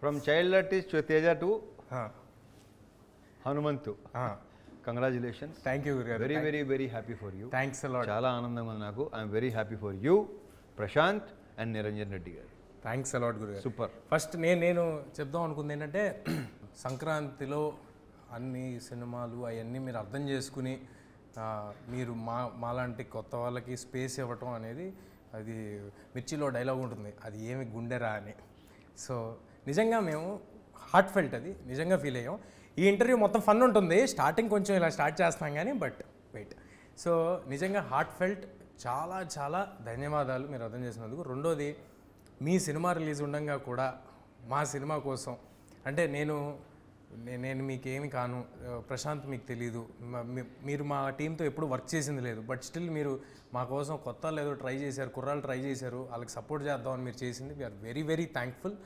From child artist Teja to Hanumanthu congratulations thank you గురుగారు very very very happy for you thanks a lot చాలా ఆనందంగా ఉంది నాకు I'm very happy for you Prashanth and Niranjan Reddy garu thanks a lot గురుగారు super first నేను నేను చెప్దాం అనుకుంది ఏంటంటే సంక్రాంతిలో అన్ని సినిమాలు అవన్నీ మీరు అర్థం చేసుకుని ఆ, మీరు మా మాలాంటి కొత్త వాళ్ళకి స్పేస్ ఇవ్వటం అనేది అది మిర్చిలో డైలాగ్ ఉంటుంది అది ఏమి గుండెరా అని సో నిజంగా మేము హార్ట్ ఫెల్ట్ అది నిజంగా ఫీల్ అయ్యాం ఈ ఇంటర్వ్యూ మొత్తం ఫన్ ఉంటుంది స్టార్టింగ్ కొంచెం ఇలా స్టార్ట్ చేస్తాం కానీ బట్ వెయిట్ సో నిజంగా హార్ట్ ఫెల్ట్ చాలా చాలా ధన్యవాదాలు మీరు అర్థం చేసినందుకు రెండోది మీ సినిమా రిలీజ్ ఉండగా కూడా మా సినిమా కోసం అంటే నేను నే- నేను మీకేమి కాను ఆ, ప్రశాంత్ మీకు తెలియదు మ- మీ- మీరు మా టీంతో ఎప్పుడు వర్క్ చేసింది లేదు బట్ స్టిల్ మీరు మా కోసం కొత్త లేదో ట్రై చేశారు కుర్రాళ్ళు ట్రై చేశారు వాళ్ళకి సపోర్ట్ చేద్దామని మీరు చేసింది వీఆర్ వెరీ వెరీ థ్యాంక్ఫుల్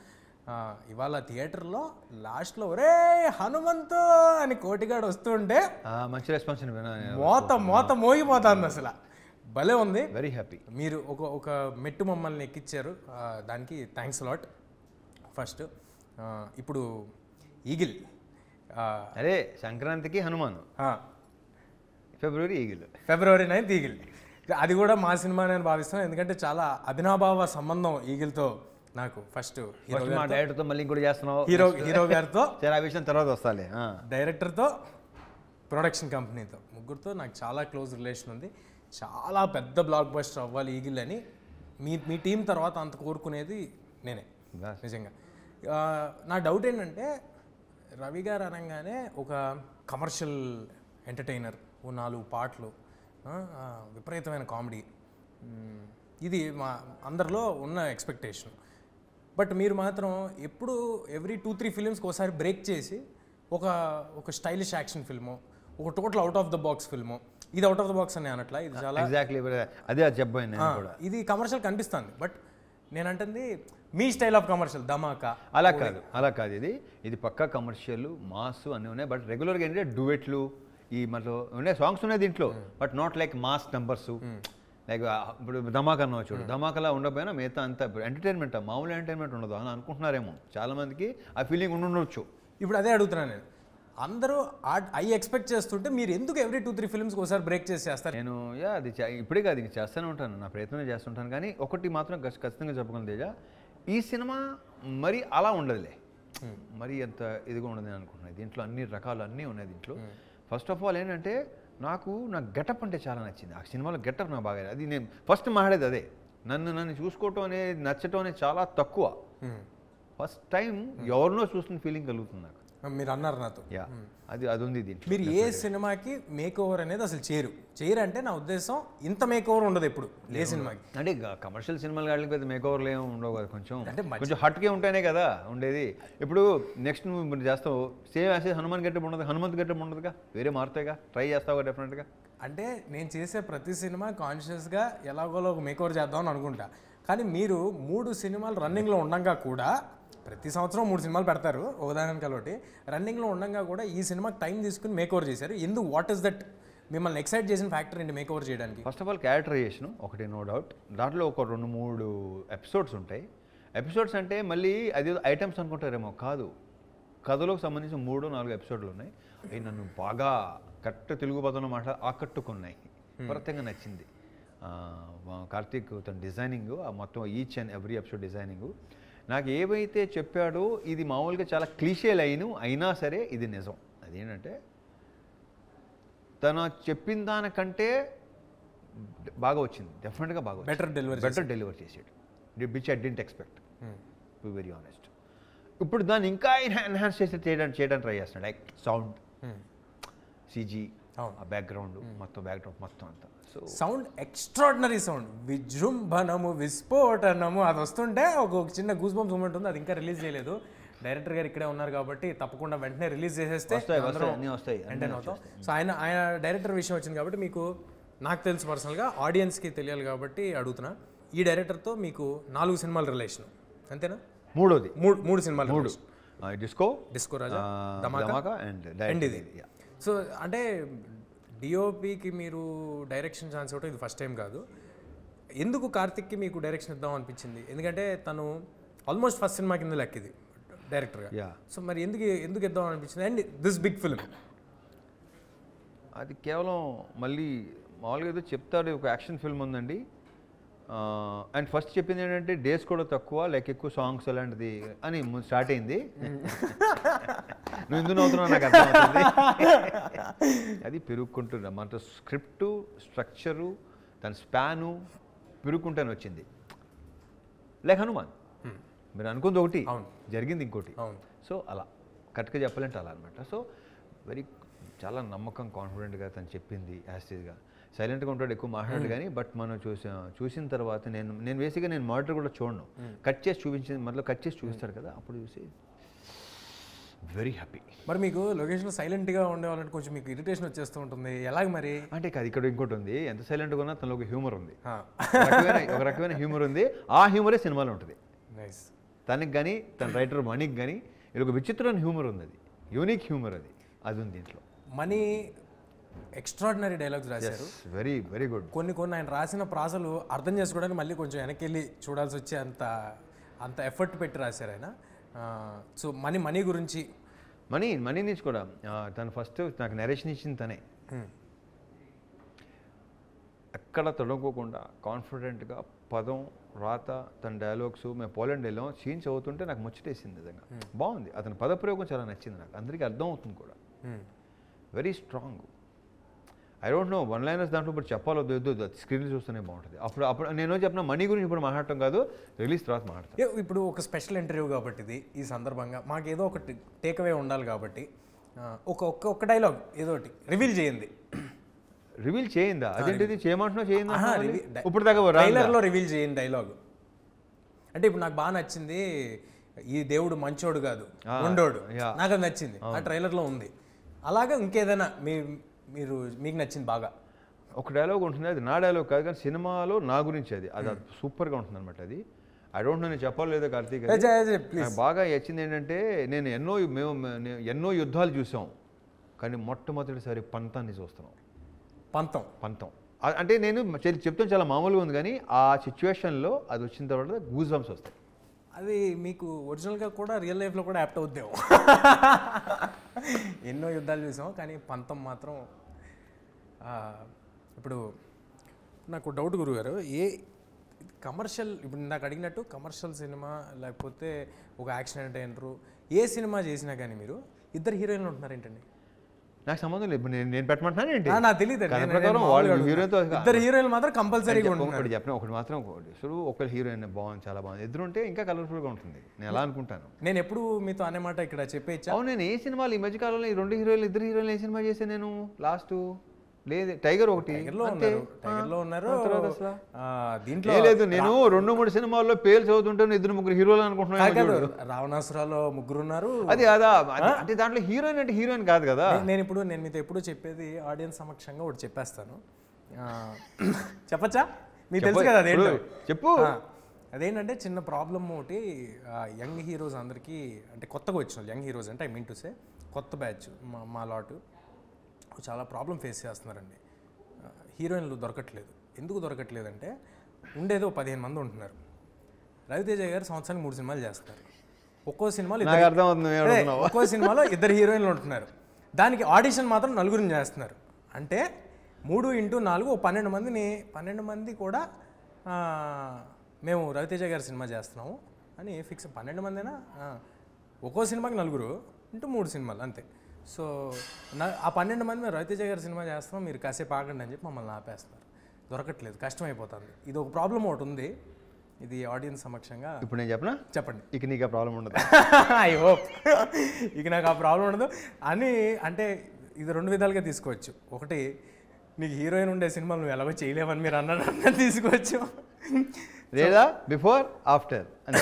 ఇవాళ థియేటర్లో లాస్ట్లో ఒరే హనుమంతు అని కోటిగాడు వస్తుంటే మంచి రెస్పాన్స్ మోత మోత మోగిపోతుంది అసలు భలే ఉంది వెరీ హ్యాపీ మీరు ఒక ఒక మెట్టు మమ్మల్ని ఎక్కించారు ఆ, దానికి థ్యాంక్స్ లాట్ ఫస్ట్ ఇప్పుడు ఈగిల్ ఆ, అరే సంక్రాంతికి హనుమాన్ ఆ, February Eagle February ninth Eagle అది కూడా మా సినిమా నేను భావిస్తున్నాను ఎందుకంటే చాలా అభినాభావ సంబంధం ఈగిల్తో నాకు ఫస్ట్ హీరో ఫస్ట్ మా డైరెక్టర్తో మళ్ళీ ఇంకోటి చేస్తున్నావు హీరో హీరో గారితో సరే ఆ విషయం తర్వాత వస్తాలే ఆ. డైరెక్టర్తో ప్రొడక్షన్ కంపెనీతో ముగ్గురితో నాకు చాలా క్లోజ్ రిలేషన్ ఉంది చాలా పెద్ద బ్లాక్ బస్టర్ అవ్వాలి ఈగిల్ అని మీ మీ టీం తర్వాత అంత కోరుకునేది నేనే Yes. నిజంగా ఆ, నా డౌట్ ఏంటంటే రవి గారు అనగానే ఒక కమర్షియల్ ఎంటర్టైనర్ ఓ నాలుగు పాటలు ఆ, ఆ, విపరీతమైన కామెడీ మ్, ఇది మా అందరిలో ఉన్న ఎక్స్పెక్టేషన్ బట్ మీరు మాత్రం ఎప్పుడు ఎవ్రీ టూ త్రీ ఫిలిమ్స్కి ఒకసారి బ్రేక్ చేసి ఒక ఒక స్టైలిష్ యాక్షన్ ఫిల్ము ఒక total out of the box film ఇది అవుట్ ఆఫ్ ద బాక్స్ అని అనట్లా ఇది చాలా ఎగ్జాక్ట్లీ అదే అది చెప్పాను నేను కూడా ఇది కమర్షియల్ కనిపిస్తుంది బట్ నేను అంటుంది మీ స్టైల్ ఆఫ్ కమర్షియల్ ధమాకా అలా కాదు అలా కాదు ఇది ఇది పక్కా కమర్షియల్ మాస్ అన్నీ ఉన్నాయి బట్ రెగ్యులర్గా ఏంటంటే డువెట్లు ఈ మళ్ళీ ఉన్నాయి సాంగ్స్ ఉన్నాయి దీంట్లో but not like mass numbers like ఇప్పుడు ధమాకా అన్నావు చూడు ధమాకాలా ఉండకపోయినా మిగతా అంతా ఎంటర్టైన్మెంట్ మామూలు ఎంటర్టైన్మెంట్ ఉండదు అని అనుకుంటున్నారేమో చాలా మందికి ఆ ఫీలింగ్ ఉండుండొచ్చు ఇప్పుడు అదే అడుగుతున్నాను నేను అందరూ ఐ ఎక్స్పెక్ట్ చేస్తుంటే మీరు ఎందుకు ఎవ్రీ టూ త్రీ ఫిల్మ్స్కి ఒకసారి బ్రేక్ చేసి చేస్తారు నేను యా అది చే- ఇప్పుడే కాదు ఇంక చేస్తూనే ఉంటాను నా ప్రయత్నం చేస్తుంటాను కానీ ఒకటి మాత్రం ఖచ్- ఖచ్చితంగా చెప్పగలను తేజ ఈ సినిమా మరి అలా ఉండదులే మరి అంత ఇదిగా ఉండదు నేను అనుకుంటున్నాను దీంట్లో అన్ని రకాలు అన్నీ ఉన్నాయి దీంట్లో ఫస్ట్ ఆఫ్ ఆల్ ఏంటంటే నాకు నా గెటప్ అంటే చాలా నచ్చింది ఆ సినిమాలో గెటప్ నాకు బాగా అది నేను ఫస్ట్ మాట్లాడేది అదే నన్ను నన్ను చూసుకోవటం అనేది నచ్చటం అనేది చాలా తక్కువ ఫస్ట్ టైం ఎవరినో చూస్తున్న ఫీలింగ్ కలుగుతుంది నాకు మీరు అన్నారు నాతో యా అది అది ఉంది దీంట్లో మీరు ఏ సినిమాకి మేక్ ఓవర్ అనేది అసలు చేయరు చేయరు అంటే నా ఉద్దేశం ఇంత మేక్ ఓవర్ ఉండదు ఎప్పుడు ఏ సినిమాకి అంటే కమర్షియల్ సినిమాలు కావడానికి పెద్ద మేక్ ఓవర్లు ఏమి ఉండవు కదా కొంచెం అంటే కొంచెం హట్కే ఉంటేనే కదా ఉండేది ఇప్పుడు నెక్స్ట్ నువ్వు ఇప్పుడు చేస్తావు సేమ్ యాసే హనుమాన్ గెట్టప్ ఉండదు హనుమంత్ గెట్టప్ ఉండదుగా వేరే మారుతాయిగా ట్రై చేస్తావుగా డెఫినెట్గా అంటే నేను చేసే ప్రతి సినిమా కాన్షియస్గా ఎలాగోలో ఒక మేక్ ఓవర్ చేద్దామని అనుకుంటా కానీ మీరు మూడు సినిమాలు రన్నింగ్లో ఉండగా కూడా ప్రతి సంవత్సరం మూడు సినిమాలు పెడతారు ఉదాహరణకి ఒకటి రన్నింగ్లో ఉండగా కూడా ఈ సినిమాకి టైం తీసుకుని మేక్ ఓవర్ చేశారు ఎందుకు వాట్ ఈస్ దట్ మిమ్మల్ని ఎక్సైట్ చేసిన ఫ్యాక్టర్ ఏంటి మేక్ ఓవర్ చేయడానికి ఫస్ట్ ఆఫ్ ఆల్ క్యారెక్టరైజేషన్ ఒకటి నో డౌట్ దాంట్లో ఒక రెండు మూడు ఎపిసోడ్స్ ఉంటాయి ఎపిసోడ్స్ అంటే మళ్ళీ అది ఐటమ్స్ అనుకుంటారేమో కాదు కథలోకి సంబంధించి మూడు నాలుగు ఎపిసోడ్లు ఉన్నాయి అవి నన్ను బాగా కరెక్ట్ తెలుగు పదంలో మాట ఆకట్టుకున్నాయి ప్రత్యేకంగా నచ్చింది ఆ, మా కార్తీక్ తన డిజైనింగ్ ఆ మొత్తం each and every episode designing నాకు ఏవైతే చెప్పాడో ఇది మామూలుగా చాలా క్లీషే లైను అయినా సరే ఇది నిజం అదేంటంటే తను చెప్పిన దానికంటే బాగా వచ్చింది డెఫినెట్గా బాగా వచ్చింది. బెటర్ డెలివరీ బెటర్ డెలివర్ చేసాడు which I didn't expect to very honest ఇప్పుడు దాన్ని ఇంకా ఎన్హాన్స్ చేసి చేయడానికి చేయడానికి ట్రై చేస్తున్నాడు లైక్ సౌండ్ సీజీ అవును. ఆ బ్యాక్గ్రౌండ్ మొత్తం బ్యాక్గ్రౌండ్ మొత్తం అంతా సో సౌండ్ ఎక్స్ట్రాడినరీ సౌండ్ విజృంభణము విస్ఫోటనము అది వస్తుంటే ఒక ఒక చిన్న గూస్ బంప్స్ మూమెంట్ ఉంది అది ఇంకా రిలీజ్ చేయలేదు డైరెక్టర్ గారు ఇక్కడే ఉన్నారు కాబట్టి తప్పకుండా వెంటనే రిలీజ్ చేసేస్తే వస్తాయి, అందరం వస్తాయి, అన్నీ వస్తాయి, అన్నీ ఎంటర్టైన్ అవుతాం సో ఆయన ఆయన డైరెక్టర్ విషయం వచ్చింది కాబట్టి మీకు నాకు తెలుసు పర్సనల్గా ఆడియన్స్కి తెలియాలి కాబట్టి అడుగుతున్నా ఈ డైరెక్టర్తో మీకు నాలుగు సినిమాల రిలేషన్ అంతేనా మూడోది మూడు మూడు సినిమాలు మూడు disco disco Raja Dhamaka and and ఇది సో అంటే డిఓపికి మీరు డైరెక్షన్ ఛాన్స్ ఇవ్వటం ఇది ఫస్ట్ టైం కాదు ఎందుకు కార్తిక్కి మీకు డైరెక్షన్ ఇద్దాం అనిపించింది ఎందుకంటే తను ఆల్మోస్ట్ ఫస్ట్ సినిమా కింద లెక్క ఇది డైరెక్టర్గా యా సో మరి ఎందుకు ఎందుకు ఇద్దాం అనిపించింది అండ్ దిస్ బిగ్ ఫిల్మ్ అది కేవలం మళ్ళీ మామూలుగా ఏదో చెప్తాడు ఒక యాక్షన్ ఫిల్మ్ ఉందండి అండ్ ఫస్ట్ చెప్పింది ఏంటంటే డేస్ కూడా తక్కువ లైక్ ఎక్కువ సాంగ్స్ అలాంటిది అని స్టార్ట్ అయింది నువ్వు ఎందుకు నవ్వుతున్నావు నాకు అర్థమవుతుంది అది పెరుగుకుంటున్నా మన స్క్రిప్టు స్ట్రక్చరు దాని స్పాను పెరుగుకుంటానే వచ్చింది లైక్ హనుమాన్ మీరు అనుకుంది ఒకటి అవును. జరిగింది ఇంకోటి అవును సో అలా కరెక్ట్గా చెప్పాలంటే అలా అనమాట సో వెరీ చాలా నమ్మకం కాన్ఫిడెంట్గా తను చెప్పింది యాస్టీజ్గా సైలెంట్గా ఉంటాడు ఎక్కువ మాట్లాడు కానీ బట్ మనం చూసా చూసిన తర్వాత నేను నేను బేసిక్గా నేను మానిటర్ కూడా చూడను కట్ చేసి చూపించింది మళ్ళీ కట్ చేసి చూపిస్తాడు కదా అప్పుడు చూసి వెరీ హ్యాపీ మరి మీకు లొకేషన్ సైలెంట్గా ఉండేవాళ్ళంటే కొంచెం మీకు ఇరిటేషన్ వచ్చేస్తూ ఉంటుంది ఎలాగ మరి అంటే కాదు ఇక్కడ ఇంకోటి ఉంది ఎంత సైలెంట్గా ఉన్నా తనలో ఒక హ్యూమర్ ఉంది ఆ, ఒక రకమైన ఒక రకమైన హ్యూమర్ ఉంది ఆ హ్యూమరే సినిమాలో ఉంటుంది నైస్ తనకి కానీ తన రైటర్ మణికి కానీ ఇది ఒక విచిత్రమైన హ్యూమర్ ఉంది అది యూనిక్ హ్యూమర్ అది అది ఉంది దీంట్లో మనీ ఎక్స్ట్రాడినరీ డైలాగ్స్ రాశారు వెరీ వెరీ గుడ్ కొన్ని కొన్ని ఆయన రాసిన ప్రాసలు అర్థం చేసుకోవడానికి మళ్ళీ కొంచెం వెనక్కి వెళ్ళి చూడాల్సి వచ్చే అంత అంత ఎఫర్ట్ పెట్టి రాశారు ఆయన సో మనీ మనీ గురించి మనీ మనీ నుంచి కూడా ఆ, తను ఫస్ట్ నాకు నరేషన్ ఇచ్చింది తనే Hmm. ఎక్కడ తొడగకోకుండా కాన్ఫిడెంట్గా పదం రాత తన డైలాగ్స్ మేము పోలాండ్ వెళ్ళాం సీన్ చదువుతుంటే నాకు ముచ్చటేసింది నిజంగా బాగుంది అతని పదప్రయోగం చాలా నచ్చింది నాకు అందరికీ అర్థం అవుతుంది కూడా Hmm. Very strong I don't know one liners దాంట్లో ఇప్పుడు చెప్పాలో వద్దు స్క్రీన్ చూస్తేనే బాగుంటుంది అప్పుడు అప్పుడు నేను చెప్పిన మనీ గురించి ఇప్పుడు మాట్లాడటం కాదు రిలీజ్ తర్వాత మాట్లాడతాను ఏ, ఇప్పుడు ఒక స్పెషల్ ఇంటర్వ్యూ కాబట్టి ఇది ఈ సందర్భంగా మాకు ఏదో ఒకటి టేక్ అవే ఉండాలి కాబట్టి ఆ, ఒక ఒక్క ఒక్క డైలాగ్ ఏదో ఒకటి రివీల్ చేయండి రివీల్ చేయిందా అదేంటిది చేయమంటున్నావు చేయిందా ఆహా, మళ్ళీ? రివీ- డై- ఇప్పుడు దాకా రాందా? ట్రైలర్లో రివీల్ చేయండి డైలాగ్ అంటే ఇప్పుడు నాకు బాగా నచ్చింది ఈ దేవుడు మంచోడు కాదు ఉండోడు యా. నాకు అది నచ్చింది ఆ ట్రైలర్లో ఉంది అలాగా ఇంకేదైనా మీ మీరు మీకు నచ్చింది బాగా ఒక డైలాగ్ ఉంటుంది అది నా డైలాగ్ కాదు కానీ సినిమాలో నా గురించి అది అది సూపర్గా ఉంటుంది అనమాట అది ఐ డోంట్ నో నేను చెప్పాలి లేదో కార్తీక్ అది. ప్లీజ్ నాకు బాగా నచ్చింది ఏంటంటే నేను ఎన్నో మేము నేను ఎన్నో యుద్ధాలు చూసాం కానీ మొట్టమొదటిసారి పంతాన్ని చూస్తున్నాం పంతం పంతం అ- అంటే నేను చె- చెప్తాను చాలా మామూలుగా ఉంది కానీ ఆ సిచ్యువేషన్లో అది వచ్చిన తర్వాత గూజ్ బంప్స్ వస్తాయి అది మీకు ఒరిజినల్గా కూడా రియల్ లైఫ్లో కూడా యాప్ట్ అవుద్దేమో ఎన్నో యుద్ధాలు చూసాం కానీ పంతం మాత్రం ఆ, ఇప్పుడు నాకు డౌట్ గురుగారు ఏ కమర్షియల్ ఇప్పుడు నాకు అడిగినట్టు కమర్షియల్ సినిమా లేకపోతే ఒక యాక్షన్ ఎంటర్టైనరు ఏ సినిమా చేసినా కానీ మీరు ఇద్దరు హీరోయిన్లు ఉంటున్నారు ఏంటండి నాకు సంబంధం లేదు ఇప్పుడు నేను నేను పెట్టమంటున్నాను ఏంటి ఆ, నాకు తెలియదు కథ ప్రకారం వాళ్ళు హీరోతో ఇద్దరు హీరోయిన్లు మాత్రం కంపల్సరీగా ఉంటున్నారు ఒకటి చెప్పిన ఒకటి మాత్రం ఒకటి సో ఒకరు హీరోయిన్ బాగుంది చాలా బాగుంది ఇద్దరు ఉంటే ఇంకా కలర్ఫుల్గా ఉంటుంది నేను ఎలా అనుకుంటాను నేను ఎప్పుడు మీతో అనే మాట ఇక్కడ చెప్పేచ్చా అవును నేను ఏ సినిమాలు ఈ మధ్యకాలంలో ఈ రెండు హీరోయిన్లు ఇద్దరు హీరోయిన్లు ఏ సినిమా చేశాను నేను లాస్ట్ లేదు టైగర్ ఒకటి టైగర్లో అంతే. ఉన్నారు టైగర్లో ఉన్నారు ఆ తర్వాత అసలు? ఆ, దీంట్లో ఏ లేదు నేను రెండు మూడు సినిమాల్లో పేరు చదువుతుంటాను ఇద్దరు ముగ్గురు హీరోలు అనుకుంటున్నాను కాదు రావణాసురాలో ముగ్గురు ఉన్నారు అది అదా అది- అంటే దాంట్లో హీరోయిన్ అంటే హీరోయిన్ కాదు కదా నే- నేను ఇప్పుడు నేను మీతో ఎప్పుడు చెప్పేది ఆడియన్స్ సమక్షంగా ఒకటి చెప్పేస్తాను ఆ, చెప్పచ్చా మీకు తెలుసు కదా అదేంటో ఇప్పుడు చెప్పు ఆ, అదేంటంటే చిన్న ప్రాబ్లమ్ ఒకటి యంగ్ హీరోస్ అందరికీ అంటే కొత్తగా వచ్చిన యంగ్ హీరోస్ అంటే ఐ మీన్ టు సే కొత్త బ్యాచ్ మా మా లాటు చాలా ప్రాబ్లం ఫేస్ చేస్తున్నారండి ఆ, హీరోయిన్లు దొరకట్లేదు ఎందుకు దొరకట్లేదంటే ఉండేది ఒక పదిహేను మంది ఉంటున్నారు రవితేజ గారు సంవత్సరానికి మూడు సినిమాలు చేస్తారు ఒక్కో సినిమాలో నాకు అర్థం అవుతుంది అదే, ఒక్కో సినిమాలో ఇద్దరు హీరోయిన్లు ఉంటున్నారు దానికి ఆడిషన్ మాత్రం నలుగురిని చేస్తున్నారు అంటే మూడు ఇంటూ నాలుగు ఓ పన్నెండు మందిని పన్నెండు మంది కూడా ఆ, మేము రవితేజ గారి సినిమా చేస్తున్నాము అని ఫిక్స్ పన్నెండు మందినా ఆ, ఒక్కో సినిమాకి నలుగురు ఇంటూ మూడు సినిమాలు అంతే సో నా- ఆ పన్నెండు మంది మేము రవితేజ గారి సినిమా చేస్తున్నాం మీరు కాసేపు ఆగండి అని చెప్పి మమ్మల్ని ఆపేస్తున్నారు దొరకట్లేదు కష్టమైపోతుంది ఇది ఒక ప్రాబ్లం ఒకటి ఉంది ఇది ఆడియన్స్ సమక్షంగా ఇప్పుడు నేను చెప్పనా చెప్పండి ఇక నీకు ఆ ప్రాబ్లం ఉండదు ఐ హోప్ ఇక నాకు ఆ ప్రాబ్లం ఉండదు అని అంటే ఇది రెండు విధాలుగా తీసుకోవచ్చు ఒకటి నీకు హీరోయిన్ ఉండే సినిమాలు నువ్వు ఎలాగో చేయలేవని మీరు అన్నారు అన్న తీసుకోవచ్చు లేదా బిఫోర్ ఆఫ్టర్ అంతే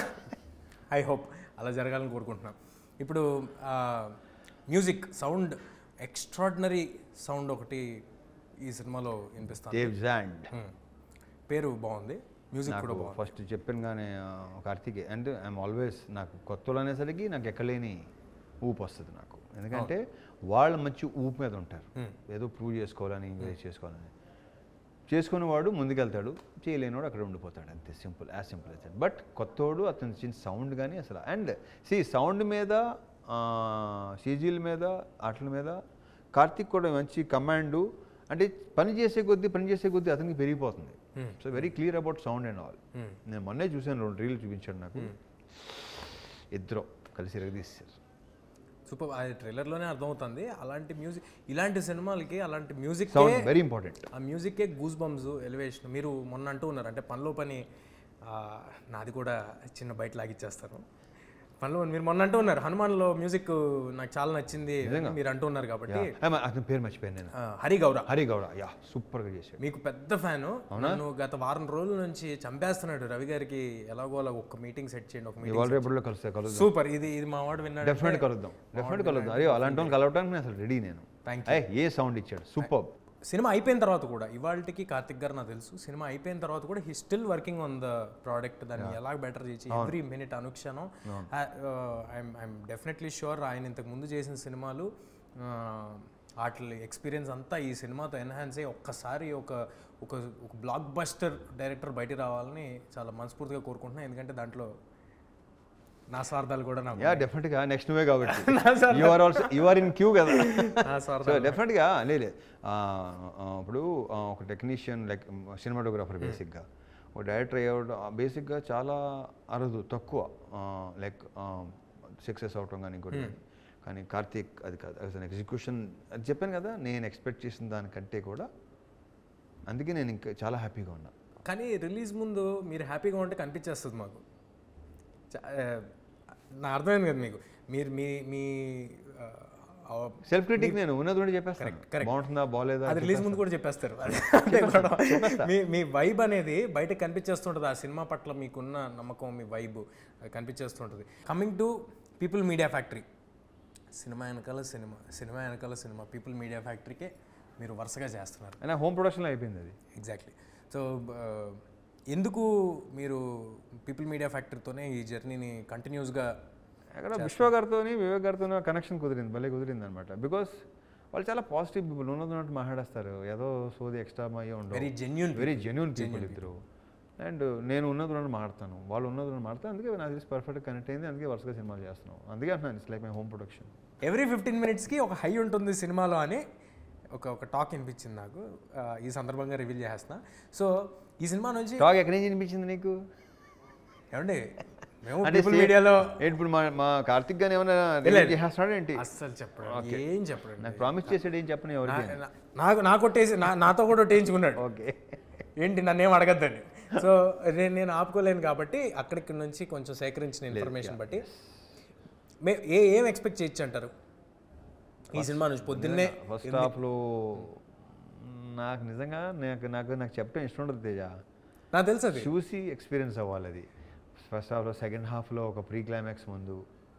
ఐ హోప్ అలా జరగాలని కోరుకుంటున్నాం ఇప్పుడు మ్యూజిక్ సౌండ్ ఎక్స్ట్రాడినరీ సౌండ్ ఒకటి ఈ సినిమాలో వినిపిస్తాను దేవ్ జాండ్ పేరు బాగుంది మ్యూజిక్ కూడా నాకు బాగుంది ఫస్ట్ చెప్పాను కానీ కార్తీక్ అంటే ఐఎమ్ ఆల్వేస్ నాకు కొత్తలు అనేసరికి నాకు ఎక్కలేని ఊపు వస్తుంది నాకు ఎందుకంటే వాళ్ళు మంచి ఊపు మీద ఉంటారు ఏదో ప్రూవ్ చేసుకోవాలని ఎంకరేజ్ చేసుకోవాలని చేసుకునేవాడు ముందుకెళ్తాడు చేయలేనివాడు అక్కడ ఉండిపోతాడు అంతే simple as simple as but కొత్తోడు అతను చిన్న సౌండ్ కానీ అసలు అండ్ సి సౌండ్ మీద సీజీల మీద వాటి మీద కార్తిక్ కూడా మంచి కమాండు అంటే పని చేసే కొద్దీ పని చేసే కొద్దీ అతనికి పెరిగిపోతుంది so very clear about sound and all నేను మొన్నే చూశాను రెండు రీల్ చూపించాడు నాకు ఇద్దరు కలిసి ఎరగదీశారు సూపర్ అది ట్రైలర్లోనే అర్థమవుతుంది అలాంటి మ్యూజిక్ ఇలాంటి సినిమాలకి అలాంటి మ్యూజిక్ సౌండ్ వెరీ ఇంపార్టెంట్ ఆ మ్యూజిక్కే గూస్ బంప్స్ ఎలివేషన్ మీరు మొన్న అంటూ ఉన్నారు అంటే పనిలో పని ఆ, నాది కూడా చిన్న బయట లాగిచ్చేస్తాను పనిలో పని మీరు మొన్న అంటూ ఉన్నారు హనుమాన్లో మ్యూజిక్ నాకు చాలా నచ్చింది అని మీరు అంటూ ఉన్నారు కాబట్టి అతని పేరు మర్చిపోయాను నేను ఆ, హరి గౌర హరి గౌడ యా సూపర్గా చేశాడు మీకు పెద్ద ఫ్యాను నన్ను గత వారం రోజుల నుంచి చంపేస్తున్నాడు రవి గారికి ఎలాగో అలా ఒక మీటింగ్ సెట్ చేయండి ఒక మీటింగ్ ఇవాళ రేపట్లో కలుస్తా కలుద్దాం సూపర్ ఇది ఇది మా వాడు విన్నాడు డెఫినెట్ కలుద్దాం డెఫినెట్ కలుద్దాం అయ్యో అలాంటి వాళ్ళని కలవడానికి నేను అసలు రెడీ నేను Thank ఏయ్, ఏ సౌండ్ ఇచ్చాడు సూపర్ సినిమా అయిపోయిన తర్వాత కూడా ఇవాళకి కార్తిక్ గారు నాకు తెలుసు సినిమా అయిపోయిన తర్వాత కూడా he still working on the product దాన్ని ఎలా బెటర్ చేసి ఎవ్రీ మినిట్ అనుక్షణం ఐఎమ్ డెఫినెట్లీ షూర్ ఆయన ఇంతకు ముందు చేసిన సినిమాలు వాటి ఎక్స్పీరియన్స్ అంతా ఈ సినిమాతో ఎన్హాన్స్ అయ్యి ఒక్కసారి ఒక ఒక ఒక బ్లాక్ బస్టర్ డైరెక్టర్ బయటికి రావాలని చాలా మనస్ఫూర్తిగా కోరుకుంటున్నాను ఎందుకంటే దాంట్లో నా స్వార్థాలు కూడా నాకు యా డెఫినెట్గా నెక్స్ట్ నువ్వే కాబట్టి you are also you are in queue కదా నా స్వార్థ సో డెఫినెట్గా లేదు ఇప్పుడు ఆ, ఒక టెక్నీషియన్ లైక్ సినిమాటోగ్రాఫర్ బేసిక్గా ఒక డైరెక్టర్ అయ్యేవాడు బేసిక్గా చాలా అరుదు తక్కువ లైక్ సక్సెస్ అవటం కానీ ఇంకోటి కానీ. కానీ కార్తీక్ అది కాదు యాజ్ అన్ ఎగ్జిక్యూషన్ అది చెప్పాను కదా నేను ఎక్స్పెక్ట్ చేసిన దానికంటే కూడా అందుకే నేను ఇంకా చాలా హ్యాపీగా ఉన్నా కానీ రిలీజ్ ముందు మీరు హ్యాపీగా ఉంటే కనిపించేస్తుంది మాకు చా- ఆ, నా అర్థమైంది కదా మీకు మీరు మీ మీ ఆ, ఆ, సెల్ఫ్ క్రిటిక్ నేను ఉన్నది ఉండి చెప్పేస్తాను బాగుంటుందా బాగాలేదా అది రిలీజ్ ముందు కూడా చెప్పేస్తారు అదే గొడవ. మీ మీ వైబ్ అనేది బయట కనిపించేస్తుంటుంది ఆ సినిమా పట్ల మీకున్న నమ్మకం మీ వైబ్ కనిపించేస్తుంటుంది కమింగ్ టు పీపుల్ మీడియా ఫ్యాక్టరీ సినిమా వెనకాల సినిమా సినిమా వెనకాల సినిమా పీపుల్ మీడియా ఫ్యాక్టరీకే మీరు వరుసగా చేస్తున్నారు అయినా హోమ్ ప్రొడక్షన్లో అయిపోయింది అది ఎగ్జాక్ట్లీ సో ఎందుకు మీరు పీపుల్ మీడియా ఫ్యాక్టరీతోనే ఈ జర్నీని కంటిన్యూస్గా అక్కడ విశ్వ గారితో వివేక్ గారితో కనెక్షన్ కుదిరింది భలే కుదిరింది అనమాట బికాస్ వాళ్ళు చాలా పాజిటివ్ పీపుల్ ఉన్నది ఉన్నట్టు మాట్లాడేస్తారు ఏదో సోది ఎక్స్ట్రా అయ్యే ఉండవు very genuine very genuine people ఇద్దరు అండ్ నేను ఉన్నది ఉన్నట్టు మాడతాను వాళ్ళు ఉన్నది ఉన్నట్టు మాడతాను అందుకే నాకు తెలిసి పర్ఫెక్ట్ కనెక్ట్ అయింది అందుకే వరుసగా సినిమాలు చేస్తున్నాం అందుకే అంటున్నాను it's like my home production every fifteen మినిట్స్కి ఒక హై ఉంటుంది సినిమాలో అని ఒక ఒక టాక్ వినిపించింది నాకు ఆ, ఈ సందర్భంగా రివీల్ చేస్తున్నా సో ఈ సినిమా నుంచి టాక్ ఎక్కడి నుంచి అనిపించింది నీకు ఏమండి మేము అంటే పీపుల్ సే- మీడియాలో ఏంటి ఇప్పుడు మా మా కార్తిక్ గాని ఏమైనా చేస్తున్నాడు ఏంటి అస్సలు చెప్పడం ఏం చెప్పడం నాకు ప్రామిస్ చేసాడు ఏం చెప్పను ఎవరికి నా- నా- నాకు నాకు కొట్టేసి నా- నాతో కూడా కొట్టేయించుకున్నాడు ఓకే ఏంటి నన్ను ఏం అడగద్దని సో నేను నేను ఆపుకోలేను కాబట్టి అక్కడికి నుంచి కొంచెం సేకరించిన ఇన్ఫర్మేషన్ బట్టి మే ఏ ఏం ఎక్స్పెక్ట్ చేయొచ్చు అంటారు ఈ సినిమా నుంచి పొద్దున్నే ఫస్ట్ హాఫ్లో నాకు నిజంగా నాకు నాకు నాకు చెప్పడం ఇష్టం ఉండదు తేజ నాకు తెలుసు అది చూసి ఎక్స్పీరియన్స్ అవ్వాలి అది ఫస్ట్ హాఫ్లో సెకండ్ హాఫ్లో ఒక ప్రీ క్లైమాక్స్ ముందు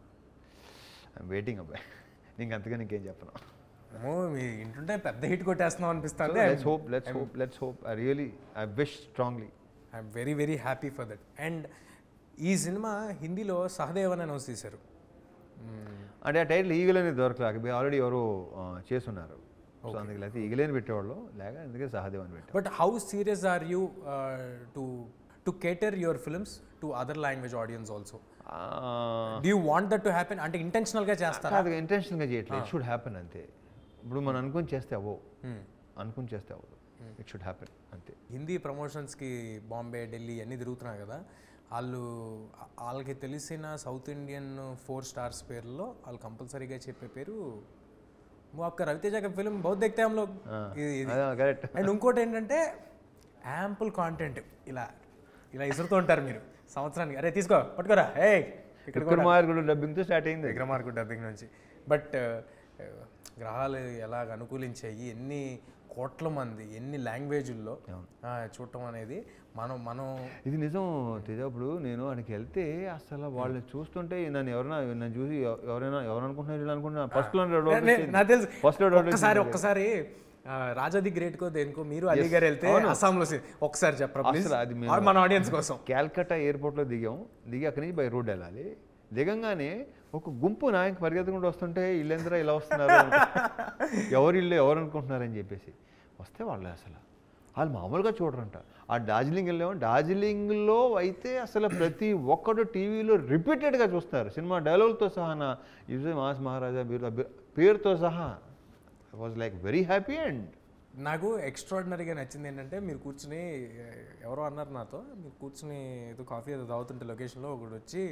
ఐమ్ వెయిటింగ్ అబ్బాయి నీకు అంతగా నీకేం చెప్పను అమ్మో, మీ ఇంటుంటే పెద్ద హిట్ కొట్టేస్తున్నాం అనిపిస్తుంది let's hope let's hope let's hope I really I wish strongly I'm very very happy for that and ఈ సినిమా హిందీలో సహదేవ్ అని అనౌన్స్ చేశారు అంటే ఆ టైటిల్ ఈగలేని దొరకలేక ఆల్రెడీ ఎవరో ఆ, చేసున్నారు సో అందుకే లేకపోతే ఈగలేని పెట్టేవాళ్ళు లేక అందుకే సహదేవ్ అని పెట్టారు but how serious are you to to cater your films to other language audience also ah, do you want that to happen అంటే ఇంటెన్షనల్గా చేస్తారా కాదు ఇంటెన్షన్గా చేయట్లేదు ఇట్ షుడ్ హ్యాపెన్ అంతే ఇప్పుడు మనం అనుకుని చేస్తే అవ్వవు అనుకుని చేస్తే అవ్వదు ఇట్ షుడ్ హ్యాపెన్ అంతే హిందీ ప్రమోషన్స్కి బాంబే ఢిల్లీ అన్నీ తిరుగుతున్నారు కదా వాళ్ళు వాళ్ళకి తెలిసిన సౌత్ ఇండియన్ ఫోర్ స్టార్స్ పేర్లో వాళ్ళు కంపల్సరీగా చెప్పే పేరు वो आपका रवितेजा का फिल्म बहुत देखते हैं हम लोग ఇది ఇది కరెక్ట్ అండ్ ఇంకోటి ఏంటంటే యాంపుల్ కాంటెంట్ ఇలా ఇలా ఇసురుతూ ఉంటారు మీరు సంవత్సరానికి అరే తీసుకో పట్టుకోరా ఏ ఇక్కడ విక్రమార్కుడు డబ్బింగ్తో స్టార్ట్ అయింది విక్రమార్కు డబ్బింగ్ నుంచి బట్ గ్రహాలు ఎలాగ అనుకూలించాయి ఎన్ని కోట్ల మంది ఎన్ని లాంగ్వేజుల్లో చూడటం అనేది మనం మనం ఇది నిజం తేజ ఇప్పుడు నేను అక్కడికి వెళ్తే అసలు వాళ్ళని చూస్తుంటే నన్ను ఎవరైనా నన్ను చూసి ఎవ- ఎవరైనా ఎవరు అనుకుంటున్నారు వీళ్ళు అనుకుంటున్నా ఫస్ట్ లో నే- నాకు తెలుసు ఫస్ట్ లో ఒక్కసారి ఒక్కసారి ఆ, రాజాది గ్రేట్ కో దేనికో మీరు అలీ గారు వెళ్తే అస్సాంలో సి- ఒకసారి చెప్పరా ప్లీజ్ అసలు అది మేము- మన ఆడియన్స్ కోసం క్యాల్కటా ఎయిర్పోర్ట్లో దిగాం దిగి అక్కడి నుంచి బై రోడ్ వెళ్ళాలి దిగంగానే ఒక గుంపు నాయకు పరిగెత్తకుండా వస్తుంటే ఇల్లేంద్రా ఇలా వస్తున్నారు అనుకో- ఎవరు ఇల్లు ఎవరు అనుకుంటున్నారని చెప్పేసి వస్తే వాళ్ళు అసలు వాళ్ళు మామూలుగా చూడరంట ఆ డార్జిలింగ్ వెళ్ళాము డార్జిలింగ్లో అయితే అసలు ప్రతి ఒక్కడు టీవీలో రిపీటెడ్గా చూస్తారు సినిమా డైలాగులతో సహా నా యూజే మాస్ మహారాజా బీర్ పేరుతో సహా I was like very happy and నాకు ఎక్స్ట్రాడినరీగా నచ్చింది ఏంటంటే మీరు కూర్చుని ఎవరో అన్నారు నాతో మీరు కూర్చుని ఏదో కాఫీ ఏదో తాగుతుంటే లొకేషన్లో ఒకడు వచ్చి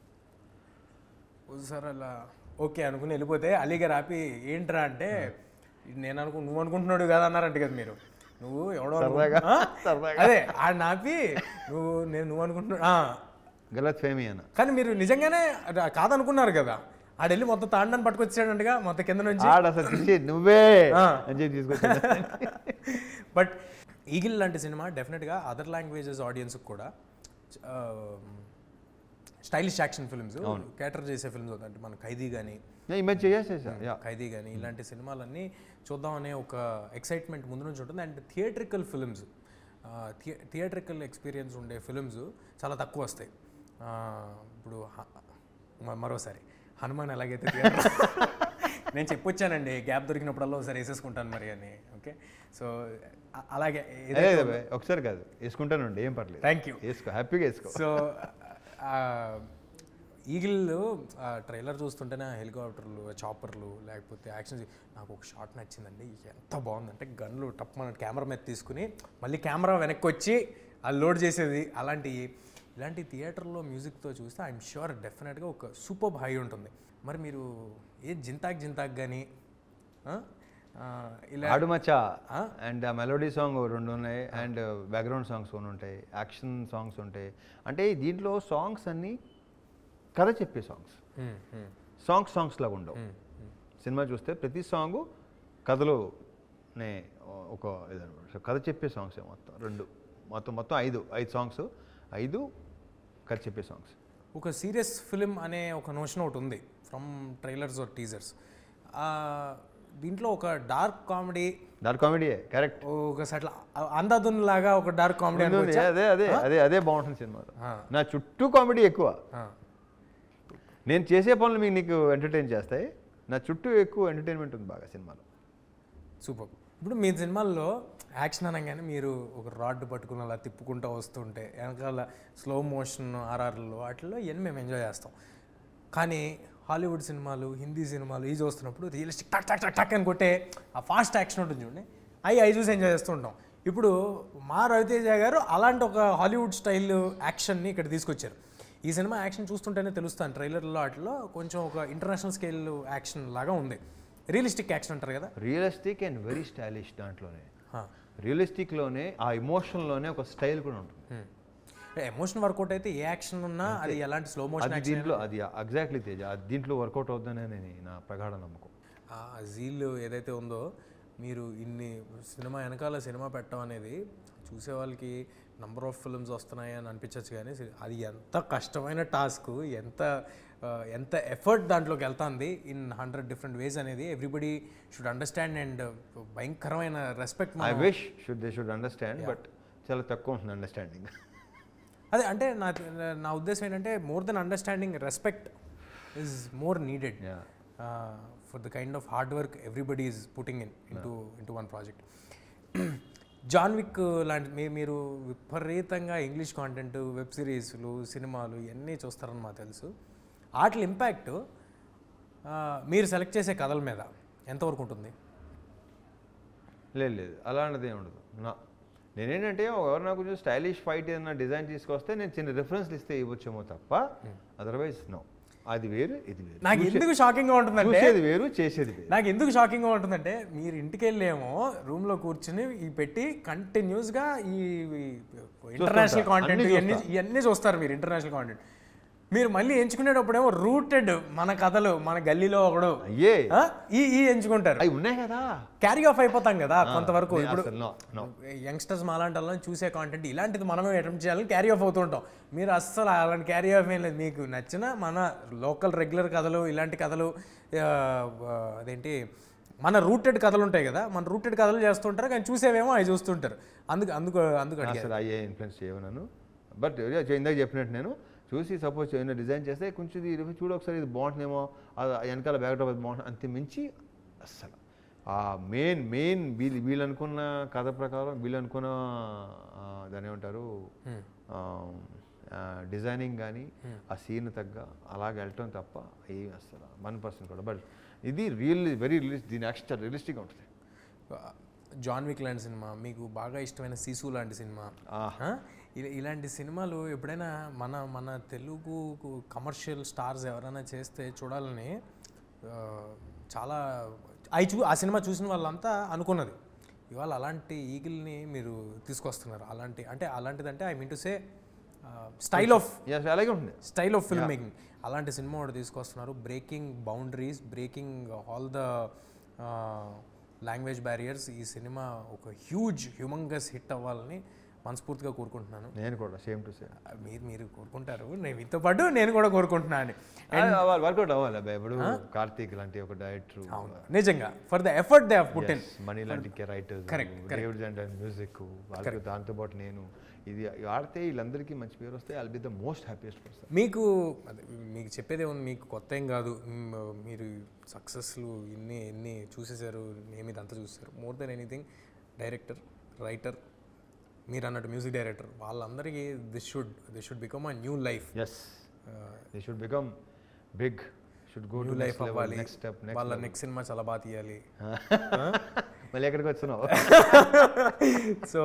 సార్ అలా ఓకే అనుకుని వెళ్ళిపోతే అలీగారు ఆపి ఏంట్రా అంటే నేను అనుకు నువ్వు అనుకుంటున్నాడు కదా అన్నారంట కదా మీరు నువ్వు ఎవడో సరదాగా, అనుకుంటున్నా- ఆ? సరదాగా. అదే ఆ నాపి నువ్వు నేను నువ్వు అనుకుంటున్నాడు ఆ. గలత్ ఫేమి అన్న కానీ మీరు నిజంగానే అది కాదనుకున్నారు కదా ఆడెళ్ళి మొత్తం తాండని పట్టుకొచ్చాడంటగా మొత్తం కింద నుంచి ఆడ అసలు తీసి నువ్వే ఆ. అని చెప్పి తీసుకొచ్చాడు బట్ ఈగిల్ లాంటి సినిమా డెఫినెట్గా అదర్ లాంగ్వేజెస్ ఆడియన్స్కి కూడా స్టైలిష్ యాక్షన్ ఫిల్మ్స్ క్యాటర్ చేసే ఫిల్మ్స్ అంటే మన ఖైదీ కానీ నేను ఈ మధ్య చేసేసా యా ఖైదీ కానీ ఇలాంటి సినిమాలన్నీ చూద్దామనే ఒక ఎక్సైట్మెంట్ ముందు నుంచి ఉంటుంది and theatrical films theatrical experience ఉండే ఫిల్మ్స్ చాలా తక్కువ వస్తాయి ఆ, ఇప్పుడు హ- మ- మరోసారి హనుమాన్ ఎలాగైతే theatre- నేను చెప్పొచ్చానండి గ్యాప్ దొరికినప్పుడల్లా ఒకసారి వేసేసుకుంటాను మరి అని ఓకే సో అ- అలాగే అదే అదే ఒకసారి కాదు వేసుకుంటానండి ఏం పర్లేదు థ్యాంక్ యూ వేసుకో హ్యాపీగా వేసుకో సో ఈగిల్ ట్రైలర్ చూస్తుంటేనే హెలికాప్టర్లు చాపర్లు లేకపోతే యాక్షన్ నాకు ఒక షాట్ నచ్చిందండి ఎంత బాగుందంటే గన్లు టప్ మన కెమెరా మీద తీసుకుని మళ్ళీ కెమెరా వెనక్కి వచ్చి అది లోడ్ చేసేది అలాంటి ఇలాంటి థియేటర్లో మ్యూజిక్తో చూస్తే ఐఎమ్ షూర్ డెఫినెట్గా ఒక సూపర్ హై ఉంటుంది మరి మీరు ఏ జింతాక్ జింతాక్ కానీ ఇలా ఆడు మచ్చా అండ్ ఆ మెలోడీ సాంగ్ రెండు ఉన్నాయి అండ్ బ్యాక్గ్రౌండ్ సాంగ్స్ కొన్ని ఉంటాయి యాక్షన్ సాంగ్స్ ఉంటాయి అంటే దీంట్లో సాంగ్స్ అన్నీ కథ చెప్పే సాంగ్స్ హ్మ్, హ్మ్, సాంగ్స్ సాంగ్స్ లాగా ఉండవు హ్మ్, హ్మ్. సినిమా చూస్తే ప్రతి సాంగ్ కథలోనే ఒక ఇదనమాట సో కథ చెప్పే సాంగ్స్ మొత్తం రెండు మొత్తం మొత్తం ఐదు ఐదు సాంగ్స్ ఐదు కథ చెప్పే సాంగ్స్ ఒక సీరియస్ ఫిలిం అనే ఒక నోషన్ ఒకటి ఉంది ఫ్రమ్ ట్రైలర్స్ ఆర్ టీజర్స్ దీంట్లో ఒక డార్క్ కామెడీ దాని కామెడీయే కరెక్ట్ ఒక సట్ల అందాదున్ లాగా ఒక డార్క్ కామెడీ అనుకోవచ్చా అదే అదే అదే అదే బాగుంటుంది సినిమాలో ఆ. నా చుట్టూ కామెడీ ఎక్కువ ఆ, నేను చేసే పనులు మీకు నీకు ఎంటర్టైన్ చేస్తాయి నా చుట్టూ ఎక్కువ ఎంటర్టైన్మెంట్ ఉంది బాగా సినిమాలో సూపర్ ఇప్పుడు మీ సినిమాల్లో యాక్షన్ అనగానే మీరు ఒక రాడ్ పట్టుకుని అలా తిప్పుకుంటూ వస్తుంటే వెనకాల స్లో మోషన్ ఆర్ఆర్లో వాటిల్లో ఇవన్నీ మేము ఎంజాయ్ చేస్తాం కానీ హాలీవుడ్ సినిమాలు హిందీ సినిమాలు ఇవి చూస్తున్నప్పుడు రియలిస్టిక్ టక్ టక్ టక్ టక్ అని కొట్టే ఆ ఫాస్ట్ యాక్షన్ ఉంటుంది చూడండి అవి అవి చూసి ఎంజాయ్ చేస్తూ ఉంటాం ఇప్పుడు మా రవితేజ గారు అలాంటి ఒక హాలీవుడ్ స్టైల్ యాక్షన్ని ఇక్కడ తీసుకొచ్చారు ఈ సినిమా యాక్షన్ చూస్తుంటేనే తెలుస్తాను ట్రైలర్లో వాటిలో కొంచెం ఒక ఇంటర్నేషనల్ స్కేల్ యాక్షన్ లాగా ఉంది రియలిస్టిక్ యాక్షన్ అంటారు కదా రియలిస్టిక్ అండ్ వెరీ స్టైలిష్ దాంట్లోనే హా. రియలిస్టిక్లోనే ఆ ఎమోషన్లోనే ఒక స్టైల్ కూడా ఉంటుంది ఎమోషన్ వర్కౌట్ అయితే ఏ యాక్షన్ ఉన్నా అది ఎలాంటి స్లో మోషన్ అది దీంట్లో అది ఎగ్జాక్ట్లీ తేజ అది దీంట్లో వర్కౌట్ అవుతుందనే నేను నా ప్రగాఢ నమ్మకం ఆ జీల్ ఏదైతే ఉందో మీరు ఇన్ని సినిమా వెనకాల సినిమా పెట్టడం అనేది చూసే వాళ్ళకి నంబర్ ఆఫ్ ఫిల్మ్స్ వస్తున్నాయి అని అనిపించవచ్చు కానీ సి- అది ఎంత కష్టమైన టాస్క్ ఎంత ఆ, ఎంత ఎఫర్ట్ దాంట్లోకి వెళ్తుంది ఇన్ హండ్రెడ్ డిఫరెంట్ వేస్ అనేది ఎవ్రీబడి షుడ్ అండర్స్టాండ్ అండ్ భయంకరమైన respect I wish should they should understand but చాలా తక్కువ ఉంటుంది అండర్స్టాండింగ్ అదే అంటే నా నా ఉద్దేశం ఏంటంటే more than understanding respect is more needed Yeah. For the kind of hard work everybody is putting in into into one project John Wick లాంటి మీ మీరు విపరీతంగా ఇంగ్లీష్ కాంటెంట్ వెబ్ సిరీస్లు సినిమాలు ఇవన్నీ చూస్తారని మాకు తెలుసు వాటి ఇంపాక్ట్ మీరు సెలెక్ట్ చేసే కథల మీద ఎంతవరకు ఉంటుంది లేదు లేదు అలాంటిది ఏమి ఉండదు నా నేనేంటంటే ఎవరు నాకు కొంచెం స్టైలిష్ ఫైట్ ఏదైనా డిజైన్ తీసుకొస్తే నేను చిన్న రిఫరెన్స్ ఇస్తే ఇవ్వచ్చేమో తప్ప అదర్వైజ్ నో అది వేరు ఇది వేరు నాకు ఎందుకు షాకింగ్గా ఉంటుందంటే చూసేది వేరు చేసేది వేరు నాకు ఎందుకు షాకింగ్గా ఉంటుందంటే మీరు ఇంటికి వెళ్ళేమో రూమ్లో కూర్చుని ఈ పెట్టి కంటిన్యూస్గా ఈ ఇంటర్నేషనల్ కాంటెంట్ అన్నీ ఇవన్నీ ఇవన్నీ చూస్తారు మీరు ఇంటర్నేషనల్ కాంటెంట్ మీరు మళ్ళీ ఎంచుకునేటప్పుడేమో రూటెడ్ మన కథలు మన గల్లీలో ఒకడు అయ్యే ఆ? ఈ ఈ ఎంచుకుంటారు అవి ఉన్నాయి కదా క్యారీ ఆఫ్ అయిపోతాం కదా కొంతవరకు నేను ఇప్పుడు అసలు no, no. యంగ్స్టర్స్ మాలాంటి వాళ్ళని చూసే కాంటెంట్ ఇలాంటిది మనమే అటెంప్ట్ చేయాలని క్యారీ ఆఫ్ అవుతుంటాం మీరు అస్సలు అలాంటి క్యారీ ఆఫ్ ఏం లేదు మీకు నచ్చిన మన లోకల్ రెగ్యులర్ కథలు ఇలాంటి కథలు ఆ, ఆ, అదేంటి మన రూటెడ్ కథలు ఉంటాయి కదా మన రూటెడ్ కథలు చేస్తుంటారు కానీ చూసేవేమో అవి చూస్తుంటారు అందుకు అందుకు అందుకు అడిగారు అసలు అయ్యే ఇన్ఫ్లుయెన్స్ చేయను బట్ ఇందాక చెప్పినట్టు నేను చూసి సపోజ్ ఏమైనా డిజైన్ చేస్తే కొంచెం ఇది చూడు ఒకసారి ఇది బాగుంటుందేమో అది వెనకాల బ్యాక్ డ్రాప్ అది బాగుంటుంది అంతే మించి అస్సలు ఆ మెయిన్ మెయిన్ వీళ్ళు వీళ్ళు అనుకున్న కథ ప్రకారం వీళ్ళు అనుకున్న ఆ, దాని ఏమంటారు డిజైనింగ్ కానీ ఆ సీన్ తగ్గ అలాగ వెళ్ళటం తప్ప ఏం అసలు వన్ పర్సెంట్ కూడా బట్ ఇది రియల్ వెరీ రియలిస్ట్ దీని యాక్షన్ రియలిస్టిక్గా ఉంటుంది జాన్ విక్ లాంటి సినిమా మీకు బాగా ఇష్టమైన సీసు లాంటి సినిమా ఆ. ఆ? ఇలా- ఇలాంటి సినిమాలు ఎప్పుడైనా మన మన తెలుగు కమర్షియల్ స్టార్స్ ఎవరైనా చేస్తే చూడాలని ఆ, చాలా అవి చూ ఆ సినిమా చూసిన వాళ్ళంతా అనుకున్నది ఇవాళ అలాంటి ఈగిల్ని మీరు తీసుకొస్తున్నారు అలాంటి అంటే అలాంటిదంటే I mean to say style of Yes, అలాగే ఉంటుంది స్టైల్ ఆఫ్ ఫిల్మ్ మేకింగ్ అలాంటి సినిమా ఒకటి తీసుకొస్తున్నారు breaking boundaries breaking all the language barriers ఈ సినిమా ఒక హ్యూజ్ హ్యూమంగస్ హిట్ అవ్వాలని మనస్ఫూర్తిగా కోరుకుంటున్నాను నేను కూడా సేమ్ టు సేమ్ మీరు మీరు కోరుకుంటారు నేను మీతో పాటు నేను కూడా కోరుకుంటున్నాను అవ్వాలి వర్కౌట్ అవ్వాలి అబ్బాయి ఇప్పుడు కార్తీక్ లాంటి ఒక డైరెక్టర్ నిజంగా for the effort they have put in Mani లాంటి writers Correct, David and music వాళ్ళకి దాంతోపాటు నేను ఇది ఆడితే వీళ్ళందరికీ మంచి పేరు వస్తే I'll be the most happiest person మీకు అదే, మీకు చెప్పేదే ఉంది మీకు కొత్త ఏం కాదు మ్, మీరు సక్సెస్లు ఇన్ని ఎన్ని చూసేశారు నేను ఇదంతా చూసారు more than anything director writer మీరు అన్నట్టు మ్యూజిక్ డైరెక్టర్ వాళ్ళందరికీ this should this should become a new life as they should become big should go new to life next అవ్వాలి నెక్స్ట్ స్టెప్ నెక్స్ట్ వాళ్ళ నెక్స్ట్ సినిమా చాలా బాగా తీయాలి మళ్ళీ ఎక్కడికి వచ్చినావు సో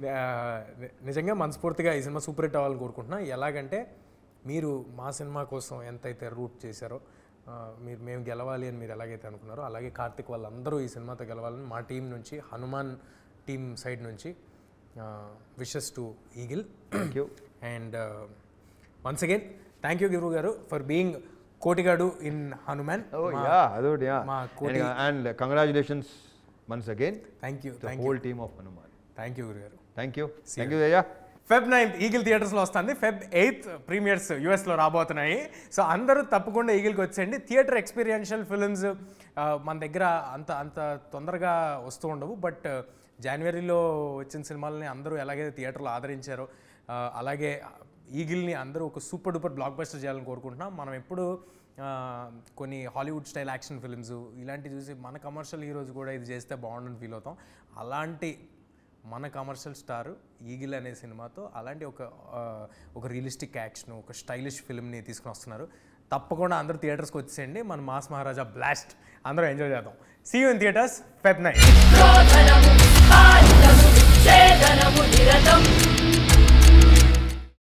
నిజంగా మనస్ఫూర్తిగా ఈ సినిమా సూపర్ హిట్ అవ్వాలని కోరుకుంటున్నా ఎలాగంటే మీరు మా సినిమా కోసం ఎంతైతే రూట్ చేశారో ఆ, మీరు మేము గెలవాలి అని మీరు ఎలాగైతే అనుకున్నారో అలాగే కార్తిక్ వాళ్ళందరూ ఈ సినిమాతో గెలవాలని మా టీం నుంచి హనుమాన్ టీం సైడ్ నుంచి wishes to Eagle thank you and once again thank you గురువు గారు ఫర్ బీయింగ్ కోటిగాడు ఇన్ హనుమాన్ ఓ యా అదొకటి యా మా Koti and congratulations once again thank you the whole team of Hanuman thank you గురుగారు thank you thank you అయ్యా Feb ninth Eagle థియేటర్స్లో వస్తుంది Feb eighth premieres యూఎస్లో రాబోతున్నాయి సో అందరూ తప్పకుండా ఈగిల్కి వచ్చేయండి థియేటర్ ఎక్స్పీరియన్షియల్ ఫిల్మ్స్ మన దగ్గర అంత అంత తొందరగా వస్తూ ఉండవు బట్ జనవరిలో వచ్చిన సినిమాలని అందరూ ఎలాగైతే థియేటర్లో ఆదరించారో ఆ, అలాగే ఈగిల్ని అందరూ ఒక సూపర్ డూపర్ బ్లాక్ బస్టర్ చేయాలని కోరుకుంటున్నాం మనం ఎప్పుడు ఆ, కొన్ని హాలీవుడ్ స్టైల్ యాక్షన్ ఫిల్మ్స్ ఇలాంటివి చూసి మన కమర్షియల్ హీరోస్ కూడా ఇది చేస్తే బాగుండని ఫీల్ అవుతాం అలాంటి మన కమర్షియల్ స్టార్ ఈగిల్ అనే సినిమాతో అలాంటి ఒక ఆ, ఒక రియలిస్టిక్ యాక్షన్ ఒక స్టైలిష్ ఫిల్మ్ని తీసుకుని వస్తున్నారు తప్పకుండా అందరూ థియేటర్స్కి వచ్చేయండి మన మాస్ మహారాజా బ్లాస్ట్ అందరూ ఎంజాయ్ చేద్దాం see you in theatres Feb nine క్రోధనము బాధితము ఛేదనము నిరతం